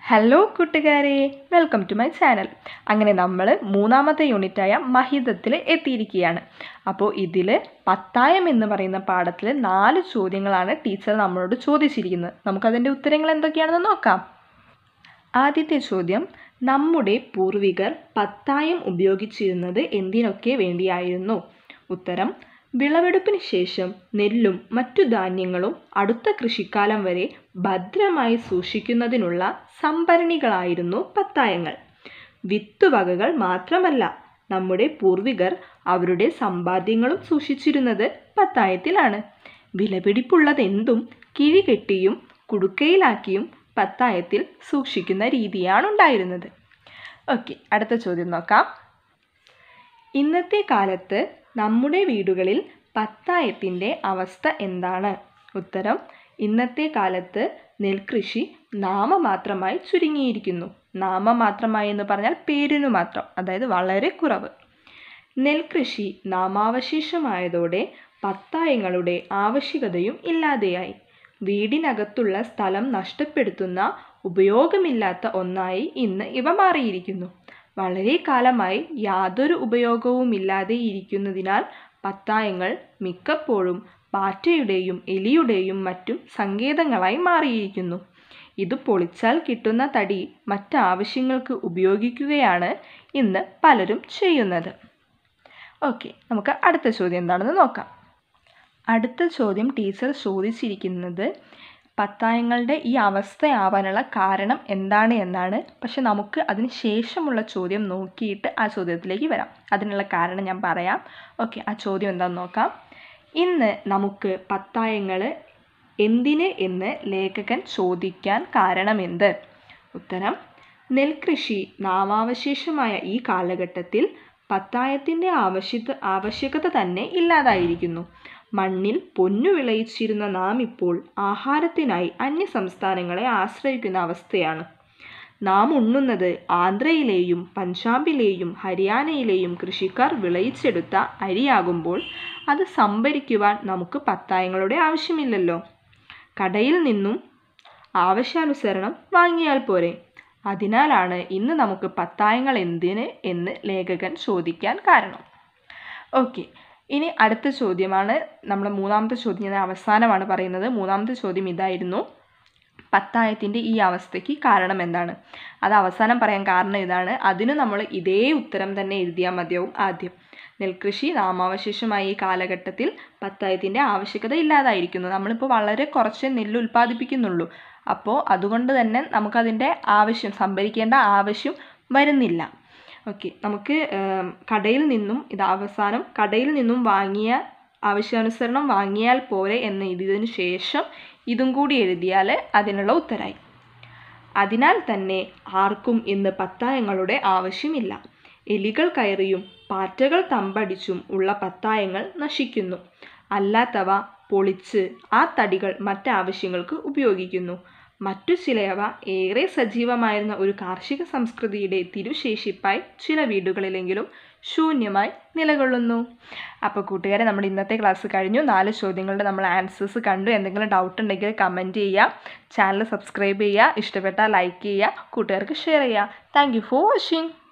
hello കൂട്ടുകാരെ welcome to my channel അങ്ങനെ നമ്മൾ മൂന്നാമത്തെ യൂണിറ്റായ മഹിതത്തിൽ എത്തിയിരിക്കുകയാണ് അപ്പോൾ ഇതിൽ പത്തായം എന്ന് പറയുന്ന പാഠത്തിൽ നാല് ചോദ്യങ്ങളാണ് ടീച്ചർ നമ്മളോട് ചോദിച്ചിരിക്കുന്നത് നമുക്കതിൻ്റെ ഉത്തരങ്ങൾ എന്തൊക്കെയാണെന്ന് നോക്കാം ആദ്യത്തെ ചോദ്യം നമ്മുടെ പൂർവികർ പത്തായം ഉപയോഗിച്ചിരുന്നത് എന്തിനൊക്കെ വേണ്ടിയായിരുന്നു ഉത്തരം വിളവെടുപ്പിന് ശേഷം നെല്ലും മറ്റു ധാന്യങ്ങളും അടുത്ത കൃഷിക്കാലം വരെ ഭദ്രമായി സൂക്ഷിക്കുന്നതിനുള്ള സംഭരണികളായിരുന്നു പത്തായങ്ങൾ വിത്തുവകകൾ മാത്രമല്ല നമ്മുടെ പൂർവികർ അവരുടെ സമ്പാദ്യങ്ങളും സൂക്ഷിച്ചിരുന്നത് പത്തായത്തിലാണ് വിലപിടിപ്പുള്ളതെന്തും കിഴികെട്ടിയും കുടുക്കയിലാക്കിയും പത്തായത്തിൽ സൂക്ഷിക്കുന്ന രീതിയാണ് ഉണ്ടായിരുന്നത് ഓക്കെ അടുത്ത ചോദ്യം നോക്കാം ഇന്നത്തെ കാലത്ത് നമ്മുടെ വീടുകളിൽ പത്തായത്തിൻ്റെ അവസ്ഥ എന്താണ് ഉത്തരം ഇന്നത്തെ കാലത്ത് നെൽകൃഷി നാമമാത്രമായി ചുരുങ്ങിയിരിക്കുന്നു നാമമാത്രമായി എന്ന് പറഞ്ഞാൽ പേരിനു മാത്രം അതായത് വളരെ കുറവ് നെൽകൃഷി നാമാവശേഷമായതോടെ പത്തായങ്ങളുടെ ആവശ്യകതയും ഇല്ലാതെയായി വീടിനകത്തുള്ള സ്ഥലം നഷ്ടപ്പെടുത്തുന്ന ഉപയോഗമില്ലാത്ത ഒന്നായി ഇന്ന് ഇവ മാറിയിരിക്കുന്നു വളരെ കാലമായി യാതൊരു ഉപയോഗവുമില്ലാതെ ഇരിക്കുന്നതിനാൽ പത്തായങ്ങൾ മിക്കപ്പോഴും പാറ്റയുടെയും എലിയുടെയും മറ്റും സങ്കേതങ്ങളായി മാറിയിരിക്കുന്നു ഇത് പൊളിച്ചാൽ കിട്ടുന്ന തടി മറ്റാവശ്യങ്ങൾക്ക് ഉപയോഗിക്കുകയാണ് ഇന്ന് പലരും ചെയ്യുന്നത് ഓക്കെ നമുക്ക് അടുത്ത ചോദ്യം എന്താണെന്ന് നോക്കാം അടുത്ത ചോദ്യം ടീച്ചർ ചോദിച്ചിരിക്കുന്നത് പത്തായങ്ങളുടെ ഈ അവസ്ഥയാവാനുള്ള കാരണം എന്താണ് എന്നാണ് പക്ഷെ നമുക്ക് അതിന് ശേഷമുള്ള ചോദ്യം നോക്കിയിട്ട് ആ ചോദ്യത്തിലേക്ക് വരാം അതിനുള്ള കാരണം ഞാൻ പറയാം ഓക്കെ ആ ചോദ്യം എന്താണെന്ന് നോക്കാം ഇന്ന് നമുക്ക് പത്തായങ്ങൾ എന്തിന് എന്ന് ലേഖകൻ ചോദിക്കാൻ കാരണമെന്ത് ഉത്തരം നെൽകൃഷി നാമാവശേഷമായ ഈ കാലഘട്ടത്തിൽ പത്തായത്തിൻ്റെ ആവശ്യത ആവശ്യകത തന്നെ ഇല്ലാതായിരിക്കുന്നു മണ്ണിൽ പൊന്നു വിളയിച്ചിരുന്ന നാം ഇപ്പോൾ ആഹാരത്തിനായി അന്യ സംസ്ഥാനങ്ങളെ ആശ്രയിക്കുന്ന അവസ്ഥയാണ് നാം ഉണ്ണുന്നത് ആന്ധ്രയിലെയും പഞ്ചാബിലെയും ഹരിയാനയിലെയും കൃഷിക്കാർ വിളയിച്ചെടുത്ത അരിയാകുമ്പോൾ അത് സംഭരിക്കുവാൻ നമുക്ക് പത്തായങ്ങളുടെ ആവശ്യമില്ലല്ലോ കടയിൽ നിന്നും ആവശ്യാനുസരണം വാങ്ങിയാൽ പോരെ അതിനാലാണ് ഇന്ന് നമുക്ക് പത്തായങ്ങൾ എന്തിന് എന്ന് ലേഖകൻ ചോദിക്കാൻ കാരണം ഓക്കെ ഇനി അടുത്ത ചോദ്യമാണ് നമ്മുടെ മൂന്നാമത്തെ ചോദ്യം ഞാൻ അവസാനമാണ് പറയുന്നത് മൂന്നാമത്തെ ചോദ്യം ഇതായിരുന്നു പത്തായത്തിൻ്റെ ഈ അവസ്ഥയ്ക്ക് കാരണം എന്താണ് അത് അവസാനം പറയാൻ കാരണം ഇതാണ് അതിന് നമ്മൾ ഇതേ ഉത്തരം തന്നെ എഴുതിയാൽ മതിയാവും ആദ്യം നെൽകൃഷി നാമാവശേഷമായ ഈ കാലഘട്ടത്തിൽ പത്തായത്തിൻ്റെ ആവശ്യകത ഇല്ലാതായിരിക്കുന്നു നമ്മളിപ്പോൾ വളരെ കുറച്ച് നെല്ല് ഉൽപ്പാദിപ്പിക്കുന്നുള്ളൂ അപ്പോൾ അതുകൊണ്ട് തന്നെ നമുക്കതിൻ്റെ ആവശ്യം സംഭരിക്കേണ്ട ആവശ്യം വരുന്നില്ല ഓക്കെ നമുക്ക് കടയിൽ നിന്നും ഇത് അവസാനം കടയിൽ നിന്നും വാങ്ങിയ ആവശ്യാനുസരണം വാങ്ങിയാൽ പോരെ എന്ന് എഴുതിയതിനു ശേഷം ഇതും കൂടി എഴുതിയാൽ അതിനുള്ള ഉത്തരായി അതിനാൽ തന്നെ ആർക്കും ഇന്ന് പത്തായങ്ങളുടെ ആവശ്യമില്ല എലികൾ കയറിയും പാറ്റകൾ തമ്പടിച്ചും ഉള്ള പത്തായങ്ങൾ നശിക്കുന്നു അല്ലാത്തവ പൊളിച്ച് ആ തടികൾ മറ്റാവശ്യങ്ങൾക്ക് ഉപയോഗിക്കുന്നു മറ്റു ചിലയവ ഏറെ സജീവമായിരുന്ന ഒരു കാർഷിക സംസ്കൃതിയുടെ തിരുശേഷിപ്പായി ചില വീടുകളിലെങ്കിലും ശൂന്യമായി നിലകൊള്ളുന്നു അപ്പോൾ കൂട്ടുകാരെ നമ്മുടെ ഇന്നത്തെ ക്ലാസ് കഴിഞ്ഞു നാല് ചോദ്യങ്ങളുടെ നമ്മൾ ആൻസേഴ്സ് കണ്ടു എന്തെങ്കിലും ഡൗട്ട് ഉണ്ടെങ്കിൽ കമൻറ്റ് ചെയ്യുക ചാനൽ സബ്സ്ക്രൈബ് ചെയ്യുക ഇഷ്ടപ്പെട്ടാൽ ലൈക്ക് ചെയ്യുക കൂട്ടുകാർക്ക് ഷെയർ ചെയ്യുക താങ്ക് ഫോർ വാച്ചിങ്